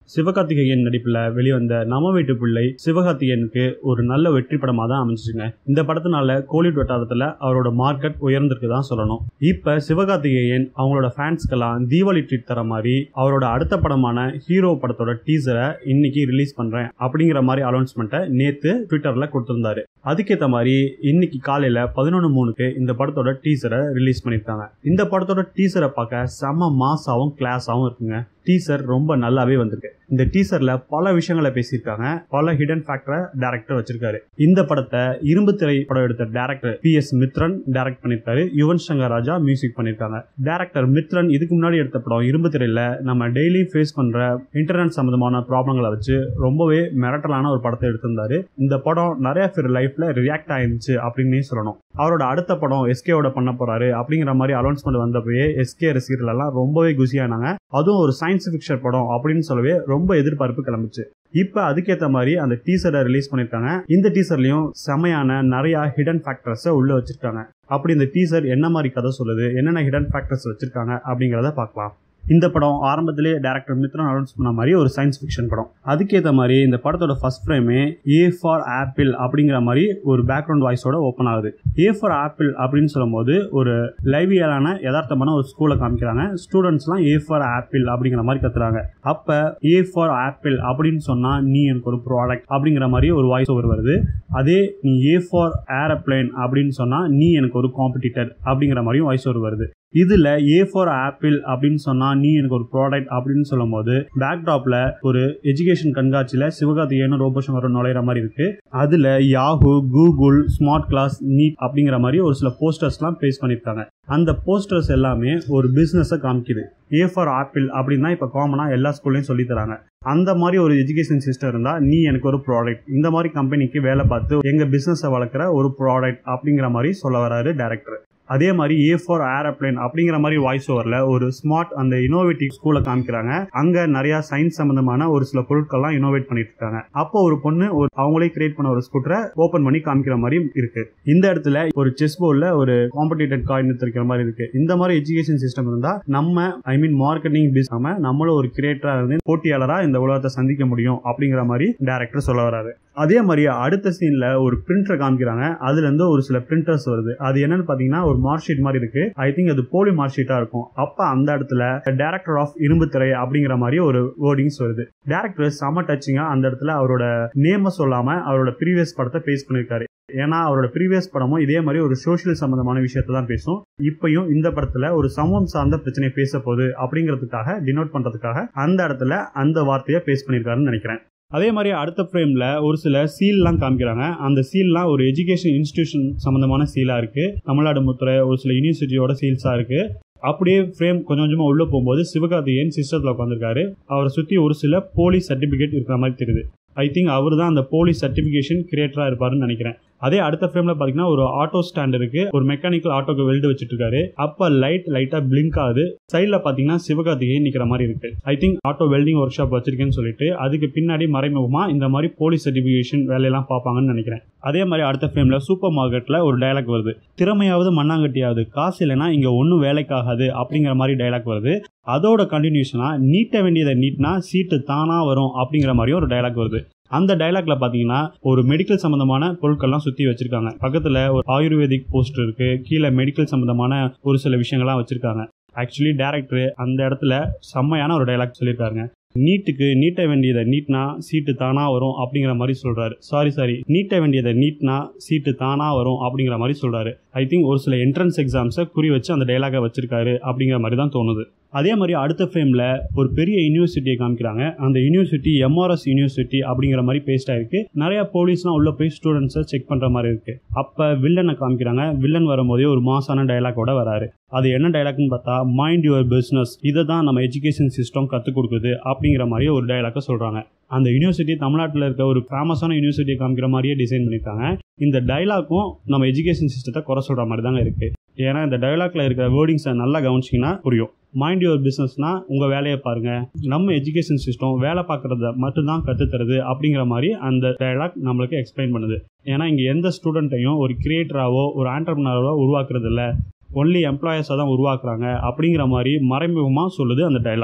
சிவகார்த்திகேயன் நடிப்பில் வெளிவந்த நம்ம வீட்டு பிள்ளை சிவகார்த்திகேயனுக்கு ஒரு நல்ல வெற்றி படமாக தான் அமைஞ்சிச்சுங்க இந்த படத்தினால கோலிவுட் வட்டாரத்தில் அவரோட மார்க்கெட் உயர்ந்திருக்கு தான் சொல்லணும் இப்போ சிவகார்த்திகேயன் அவங்களோட ஃபேன்ஸ்க்கெல்லாம் தீபாவளி ட்ரீட் தர மாதிரி அவரோட அடுத்த படமான ஹீரோ படத்தோட டீசரை இன்னைக்கு ரிலீஸ் பண்ணுறேன் அப்படிங்கிற மாதிரி அனௌன்ஸ்மெண்ட்டை நேற்று ட்விட்டரில் கொடுத்துருந்தாரு அதுக்கேற்ற மாதிரி இன்னைக்கு காலையில் பதினொன்று மூணுக்கு இந்த படத்தோட டீசரை ரிலீஸ் பண்ணியிருக்காங்க இந்த படத்தோட டீசரை பார்க்க செம்ம மாசாவும் கிளாஸாகவும் இருக்குங்க டீசர் ரொம்ப நல்லாவே வந்திருக்கு இந்த டீசர்ல பல விஷயங்களை பேசியிருக்காங்க பல ஹிடன் ஃபேக்டரை டேரக்டர் வச்சிருக்காரு இந்த படத்தை இரும்பு திரை படம் எடுத்த director P S Mithran direct பண்ணிருக்காரு யுவன் சங்கர் ராஜா மியூசிக் பண்ணிருக்காங்க டேரக்டர் மித்ரன் இதுக்கு முன்னாடி எடுத்த படம் இரும்பு திரையில நம்ம டெய்லி ஃபேஸ் பண்ற இன்டர்நெட் சம்பந்தமான ப்ராப்ளங்களை வச்சு ரொம்பவே மிரட்டலான ஒரு படத்தை எடுத்திருந்தாரு இந்த படம் நிறைய பேர் லைஃப்ல ரியாக்ட் ஆயிருந்துச்சு அப்படின்னே சொல்லணும் அவரோட அடுத்த படம் எஸ்கேவோட பண்ண போறாரு அப்படிங்கிற மாதிரி அனௌன்ஸ்மெண்ட் வந்தப்பயே எஸ்கே ரசிகர்கள் எல்லாம் ரொம்பவே குசியானாங்க அதுவும் ஒரு சயின்ஸ் ஃபிக்ஷன் படம் அப்படின்னு சொல்லவே ரொம்ப எதிர்பார்ப்பு கிளம்பிச்சு இப்போ அதுக்கேற்ற மாதிரி அந்த டீசரை ரிலீஸ் பண்ணியிருக்காங்க இந்த டீசர்லையும் செமையான நிறைய ஹிடன் ஃபேக்டர்ஸை உள்ள வச்சிருக்காங்க அப்படி இந்த டீசர் என்ன மாதிரி கதை சொல்லுது என்னென்ன ஹிடன் ஃபேக்டர்ஸ் வச்சிருக்காங்க அப்படிங்கிறத பார்க்கலாம் இந்த படம் ஆரம்பத்திலே டேரக்டர் மித்ரன் அனௌன்ஸ் பண்ண மாதிரி ஒரு சயின்ஸ் ஃபிக்ஷன் படம் அதுக்கேற்ற மாதிரி இந்த படத்தோட ஃபர்ஸ்ட் ஃப்ரேமே ஏ ஃபார் ஆப்பிள் அப்படிங்கிற மாதிரி ஒரு பேக்ரவுண்ட் வாய்ஸோட ஓப்பன் ஆகுது ஏ ஃபார் ஆப்பிள் அப்படின்னு சொல்லும்போது ஒரு லைவியலான யதார்த்தமான ஒரு ஸ்கூலை காமிக்கிறாங்க ஸ்டூடெண்ட்ஸ்லாம் ஏ ஃபார் ஆப்பிள் அப்படிங்கிற மாதிரி கத்துறாங்க அப்போ ஏ ஃபார் ஆப்பிள் அப்படின்னு சொன்னால் நீ எனக்கு ஒரு ப்ராடக்ட் அப்படிங்கிற மாதிரி ஒரு வாய்ஸ் ஓவர் வருது அதே நீ ஏ ஃபார் ஏரோப்ளைன் அப்படின்னு சொன்னால் நீ எனக்கு ஒரு காம்படிட்டர் அப்படிங்கிற மாதிரியும் வாய்ஸ் ஓவர் வருது இதுல ஏ ஃபார் ஆப்பிள் அப்படின்னு சொன்னா நீ எனக்கு ஒரு ப்ராடக்ட் அப்படின்னு சொல்லும் போது பேக்டாப்ல ஒரு எஜுகேஷன் கண்காட்சியில சிவகார்த்திகேயனும் ரோபோசங்கரும் நுழையிற மாதிரி இருக்கு அதுல Yahoo Google smart class need அப்படிங்கிற மாதிரி ஒரு சில போஸ்டர்ஸ்லாம் பேஸ் பண்ணியிருக்காங்க அந்த போஸ்டர்ஸ் எல்லாமே ஒரு பிசினஸை காமிக்குது ஏ ஃபார் ஆப்பிள் அப்படின்னா இப்போ காமனாக எல்லா ஸ்கூல்லையும் சொல்லி தராங்க அந்த மாதிரி ஒரு எஜுகேஷன் சிஸ்டம் இருந்தால் நீ எனக்கு ஒரு ப்ராடக்ட் இந்த மாதிரி கம்பெனிக்கு வேலை பார்த்து எங்கள் பிஸ்னஸை வளர்க்குற ஒரு ப்ராடக்ட் அப்படிங்கிற மாதிரி சொல்ல வராரு டேரக்டர் அதே மாதிரி ஏ ஃபார் ஏரோப்ளைன் அப்படிங்கிற மாதிரி வாய்ஸ் ஓவரில் ஒரு ஸ்மார்ட் அந்த இனோவேட்டிவ் ஸ்கூலை காமிக்கிறாங்க அங்கே நிறைய சயின்ஸ் சம்பந்தமான ஒரு சில பொருட்கள்லாம் இனோவேட் பண்ணிட்டு இருக்காங்க அப்போ ஒரு பொண்ணு ஒரு அவங்களே கிரியேட் பண்ண ஒரு ஸ்கூட்டரை ஓப்பன் பண்ணி காமிக்கிற மாதிரி இருக்கு இந்த இடத்துல ஒரு செஸ் போர்டில் ஒரு காம்படிட்டட் காயின் எடுத்திருக்கிற மாதிரி இருக்கு இந்த மாதிரி எஜுகேஷன் சிஸ்டம் இருந்தால் நம்ம ஐ மீன் மார்க்கெட்டிங் பிஸ் நம்மளும் ஒரு கிரியேட்டராக இருந்து போட்டியாளராக இந்த உலகத்தை சந்திக்க முடியும் அப்படிங்கிற மாதிரி டேரக்டர் சொல்ல வராரு அதே மாதிரி அடுத்த சீன்ல ஒரு பிரிண்டர் காமிக்கிறாங்க அதுல இருந்து ஒரு சில பிரிண்டர்ஸ் வருது அது என்னன்னு பாத்தீங்கன்னா ஒரு மார்க் ஷீட் மாதிரி இருக்கு ஐ திங்க் அது போலி மார்க் ஷீட்டா இருக்கும் அப்ப அந்த இடத்துல டேரக்டர் ஆஃப் இரும்பு திரை அப்படிங்கிற மாதிரி ஒரு வேர்டிங்ஸ் வருது டேரக்டர் செம டச்சிங்கா அந்த இடத்துல அவரோட நேம சொல்லாம அவரோட ப்ரீவியஸ் படத்தை பேஸ் பண்ணிருக்காரு ஏன்னா அவரோட ப்ரீவியஸ் படமும் இதே மாதிரி ஒரு சோஷியல் சம்பந்தமான விஷயத்த தான் பேசும் இப்பயும் இந்த படத்துல ஒரு சமூகம் சார்ந்த பிரச்சனை பேச போகுது அப்படிங்கிறதுக்காக டினோட் பண்றதுக்காக அந்த இடத்துல அந்த வார்த்தையை பேஸ் பண்ணியிருக்காருன்னு நினைக்கிறேன் அதே மாதிரி அடுத்த ஃப்ரேமில் ஒரு சில சீல்லாம் காமிக்கிறாங்க அந்த சீல்லாம் ஒரு எஜுகேஷன் இன்ஸ்டிடியூஷன் சம்மந்தமான சீலாக இருக்குது தமிழ்நாடு முத்துறை ஒரு சில யூனிவர்சிட்டியோட சீல்ஸாக இருக்குது அப்படியே ஃப்ரேம் கொஞ்சம் கொஞ்சமாக உள்ளே போகும்போது சிவகார்த்திகேயன் சிஸ்டத்தில் உட்காந்துருக்காரு அவரை சுற்றி ஒரு சில போலீஸ் சர்டிஃபிகேட் இருக்கிற மாதிரி தெரியுது ஐ திங்க் அவர் தான் அந்த போலீஸ் சர்டிஃபிகேஷன் கிரியேட்டராக இருப்பாருன்னு நினைக்கிறேன் அதே அடுத்த ஃப்ரேம்ல பாத்தீங்கன்னா ஒரு ஆட்டோ ஸ்டாண்ட் இருக்கு ஒரு மெக்கானிக்கல் ஆட்டோக்கு வெல்டு வச்சுட்டு இருக்காரு அப்ப லைட் லைட்டா பிளிங்க் ஆகுது சைட்ல பாத்தீங்கன்னா சிவகார்த்திகேயன் நிக்கிற மாதிரி இருக்கு I think auto welding workshop வச்சிருக்கேன்னு சொல்லிட்டு அதுக்கு பின்னாடி மறைமுகமா இந்த மாதிரி போலீஸ் சர்டிபிகேஷன் வேலையெல்லாம் பார்ப்பாங்கன்னு நினைக்கிறேன் அதே மாதிரி அடுத்த ஃப்ரேம்ல சூப்பர் மார்க்கெட்ல ஒரு டைலாக் வருது திறமையாவது மண்ணாங்கட்டியாவது காசு இல்லைன்னா இங்க ஒன்றும் வேலைக்காகாது அப்படிங்கிற மாதிரி டைலாக் வருது அதோட கண்டினியூஷனா நீட்ட வேண்டியதை நீட்னா சீட்டு தானா வரும் அப்படிங்கிற மாதிரியும் ஒரு டைலாக் வருது அந்த டைலாக்ல பாத்தீங்கன்னா ஒரு மெடிக்கல் சம்பந்தமான பொருட்கள்லாம் சுத்தி வச்சிருக்காங்க பக்கத்துல ஒரு ஆயுர்வேதிக் போஸ்டர் இருக்கு கீழே மெடிக்கல் சம்பந்தமான ஒரு சில விஷயங்கள்லாம் வச்சிருக்காங்க ஆக்சுவலி டேரக்டர் அந்த இடத்துல செம்மையான ஒரு டைலாக் சொல்லியிருக்காருங்க நீட்டுக்கு நீட்ட வேண்டியதை நீட்னா சீட்டு தானா வரும் அப்படிங்கிற மாதிரி சொல்றாரு சாரி சாரி நீட்ட வேண்டியதை நீட்னா சீட்டு தானா வரும் அப்படிங்கிற மாதிரி சொல்றாரு ஐ திங்க் ஒரு சில என்ட்ரன்ஸ் எக்ஸாம்ஸை குறி வச்சு அந்த டைலாகை வச்சிருக்காரு அப்படிங்கிற மாதிரி தான் தோணுது அதே மாதிரி அடுத்த ஃப்ரேமில் ஒரு பெரிய யூனிவர்சிட்டியை காமிக்கிறாங்க அந்த யூனிவர்சிட்டி எம்ஆர்எஸ் யூனிவர்சிட்டி அப்படிங்கிற மாதிரி பேஸ்ட் ஆயிருக்கு நிறைய போலீஸ்லாம் உள்ள போய் ஸ்டூடெண்ட்ஸை செக் பண்ணுற மாதிரி இருக்கு அப்போ வில்லனை காமிக்கிறாங்க வில்லன் வரும்போதே ஒரு மாசான டைலாக்கோட வராரு அது என்ன டைலாக்னு பார்த்தா மைண்ட் யுவர் பிஸ்னஸ் இதை தான் நம்ம எஜுகேஷன் சிஸ்டம் கற்றுக் கொடுக்குது அப்படிங்கிற மாதிரி ஒரு டைலாக்கை சொல்கிறாங்க அந்த யூனிவர்சிட்டி தமிழ்நாட்டில் இருக்க ஒரு ஃபேமஸான யூனிவர்சிட்டியை காமிக்கிற மாதிரியே டிசைன் பண்ணியிருக்காங்க இந்த டைலாக்கும் நம்ம எஜுகேஷன் சிஸ்டத்தை குறை சொல்கிற மாதிரி தாங்க இருக்குது ஏன்னா இந்த டைலாக்ல இருக்கிற வேர்டிங்ஸை நல்லா கவனிச்சிங்கன்னா புரியும் மைண்ட் யுவர் பிஸ்னஸ்னா உங்கள் வேலையை பாருங்க நம்ம எஜுகேஷன் சிஸ்டம் வேலை பார்க்குறத மட்டும்தான் கற்றுத்தருது அப்படிங்கிற மாதிரி அந்த டைலாக் நம்மளுக்கு எக்ஸ்பிளைன் பண்ணுது ஏன்னா இங்கே எந்த ஸ்டூடெண்ட்டையும் ஒரு கிரியேட்டராவோ ஒரு ஆண்டர்பனராவோ உருவாக்குறது இல்லை ஒன்லி எம்ப்ளாயர்ஸாக தான் உருவாக்குறாங்க அப்படிங்கிற மாதிரி மறைமுகமாக சொல்லுது அந்த டைலாக்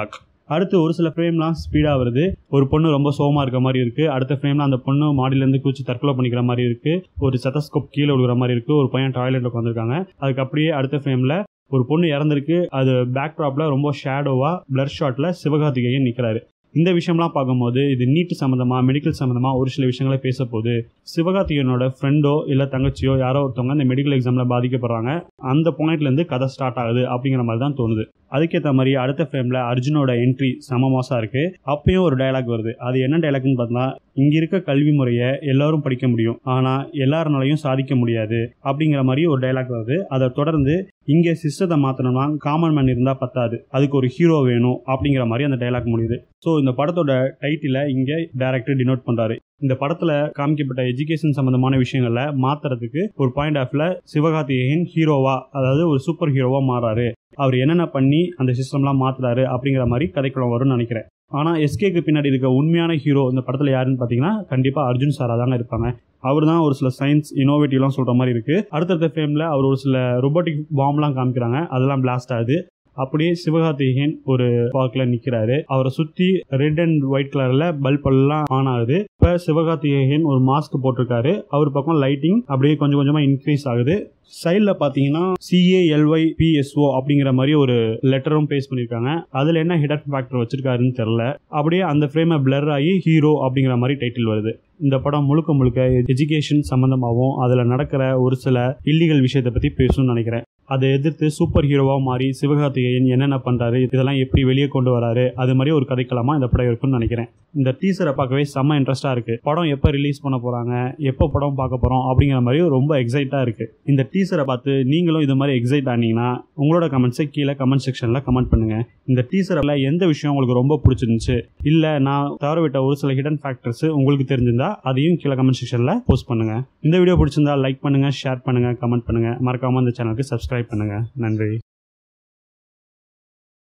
அடுத்து ஒரு சில ஃப்ரேம்லாம் ஸ்பீடாக வருது ஒரு பொண்ணு ரொம்ப சோகமாக இருக்க மாதிரி இருக்கு அடுத்த ஃப்ரேம்ல அந்த பொண்ணு மாடியிலேருந்து குச்சி தற்கொலை பண்ணிக்கிற மாதிரி இருக்கு ஒரு செத்தஸ்கோப் கீழே விழுகிற மாதிரி இருக்கு ஒரு பையன் டாய்லெட் உட்காந்துருக்காங்க அதுக்கு அப்படியே அடுத்த ஃப்ரேம்ல ஒரு பொண்ணு இறந்திருக்கு அது பேக் ட்ராப்ல ரொம்ப ஷேடோவா பிளர் ஷாட்ல சிவகார்த்திகேயன் நிற்கிறாரு இந்த விஷயம்லாம் பார்க்கும்போது இது நீட் சம்மந்தமா மெடிக்கல் சம்மந்தமா ஒரு சில விஷயங்களை பேச போகுது சிவகார்த்திகேயனோட ஃப்ரெண்டோ இல்லை தங்கச்சியோ யாரோ ஒருத்தவங்க இந்த மெடிக்கல் எக்ஸாம்ல பாதிக்கப்படுறாங்க அந்த பாயிண்ட்லேருந்து கதை ஸ்டார்ட் ஆகுது அப்படிங்கிற மாதிரி தான் தோணுது அதுக்கேற்ற மாதிரி அடுத்த ஃப்ரேமில் அர்ஜுனோட என்ட்ரி செம மாசா இருக்கு அப்பயும் ஒரு டயலாக் வருது அது என்ன டயலாக்னு பார்த்தா இங்க இருக்க கல்வி முறையை எல்லாரும் படிக்க முடியும் ஆனா எல்லாருனாலையும் சாதிக்க முடியாது அப்படிங்கிற மாதிரி ஒரு டயலாக் வருது அதை தொடர்ந்து இங்க சிஸ்டத்தை மாத்தணும்னா காமன் மேன் இருந்தா பத்தாது அதுக்கு ஒரு ஹீரோ வேணும் அப்படிங்கிற மாதிரி அந்த டயலாக் முடியுது ஸோ இந்த படத்தோட டைட்டில இங்க டைரக்டர் டினோட் பண்றாரு இந்த படத்துல காமிக்கப்பட்ட எஜுகேஷன் சம்பந்தமான விஷயங்களை மாத்துறதுக்கு ஒரு பாயிண்ட் ஆஃப்ல சிவகார்த்திகேயன் ஹீரோவா அதாவது ஒரு சூப்பர் ஹீரோவா மாறாரு அவர் என்னென்ன பண்ணி அந்த சிஸ்டம்லாம் மாத்துறாரு அப்படிங்கிற மாதிரி கதைக்குள்ள வரும்னு நினைக்கிறேன் ஆனா எஸ்கேக்கு பின்னாடி இருக்க உண்மையான ஹீரோ இந்த படத்துல யாருன்னு பாத்தீங்கன்னா கண்டிப்பா அர்ஜுன் சாரா தாங்க இருப்பாங்க அவர் தான் ஒரு சில சயின்ஸ் இனோவேட்டிவ்லாம் சொல்ற மாதிரி இருக்கு அடுத்தடுத்த ஃப்ரேம்ல அவர் ஒரு சில ரொபோட்டிக் பாம்லாம் காமிக்கிறாங்க அதெல்லாம் பிளாஸ்ட் ஆகுது அப்படியே சிவகார்த்திகேயன் ஒரு பார்க்ல நிக்கிறாரு அவரை சுத்தி ரெட் அண்ட் ஒயிட் கலர்ல பல்ப் எல்லாம் ஆன் ஆகுது இப்ப சிவகார்த்திகேயன் ஒரு மாஸ்க் போட்டிருக்காரு அவர் பக்கம் லைட்டிங் அப்படியே கொஞ்சம் கொஞ்சமா இன்க்ரீஸ் ஆகுது சைடில் பார்த்தீங்கன்னா சிஏஎல்ஒய் பிஎஸ்ஓ அப்படிங்கிற மாதிரி ஒரு லெட்டரும் பேஸ் பண்ணியிருக்காங்க அதில் என்ன ஹிடன் ஃபேக்டர் வச்சிருக்காருன்னு தெரில அப்படியே அந்த ஃப்ரேமை பிளர் ஆகி ஹீரோ அப்படிங்கிற மாதிரி டைட்டில் வருது இந்த படம் முழுக்க முழுக்க எஜுகேஷன் சம்மந்தமாகவும் அதில் நடக்கிற ஒரு சில இல்லீகல் விஷயத்தை பற்றி பேசணும்னு நினைக்கிறேன் அதை எதிர்த்து சூப்பர் ஹீரோவாக மாறி சிவகார்த்திகேயன் என்னென்ன பண்ணுறாரு இதெல்லாம் எப்படி வெளியே கொண்டு வராரு அது மாதிரி ஒரு கதைக்களமாக இந்த படம் இருக்கும்னு நினைக்கிறேன் இந்த டீசரை பார்க்கவே செம்ம இன்ட்ரெஸ்ட்டாக இருக்குது படம் எப்போ ரிலீஸ் பண்ண போகிறாங்க எப்போ படம் பார்க்க போகிறோம் அப்படிங்கிற மாதிரி ரொம்ப எக்ஸைட்டாக இருக்குது இந்த டீசரை பார்த்து நீங்களும் இது மாதிரி எக்ஸைட் ஆனீங்கன்னா உங்களோட கமெண்ட்ஸை கீழே கமெண்ட் செக்ஷனில் கமெண்ட் பண்ணுங்கள் இந்த டீசரில் எந்த விஷயம் உங்களுக்கு ரொம்ப பிடிச்சிருந்துச்சு இல்லை நான் தவற விட்ட ஒரு சில ஹிடன் ஃபேக்டர்ஸ் உங்களுக்கு தெரிஞ்சிருந்தா அதையும் கீழே கமெண்ட் செக்ஷனில் போஸ்ட் பண்ணுங்கள் இந்த வீடியோ பிடிச்சிருந்தா லைக் பண்ணுங்கள் ஷேர் பண்ணுங்கள் கமெண்ட் பண்ணுங்கள் மறக்காமல் இந்த சேனலுக்கு சப்ஸ்கிரைப் பண்ணுங்கள் நன்றி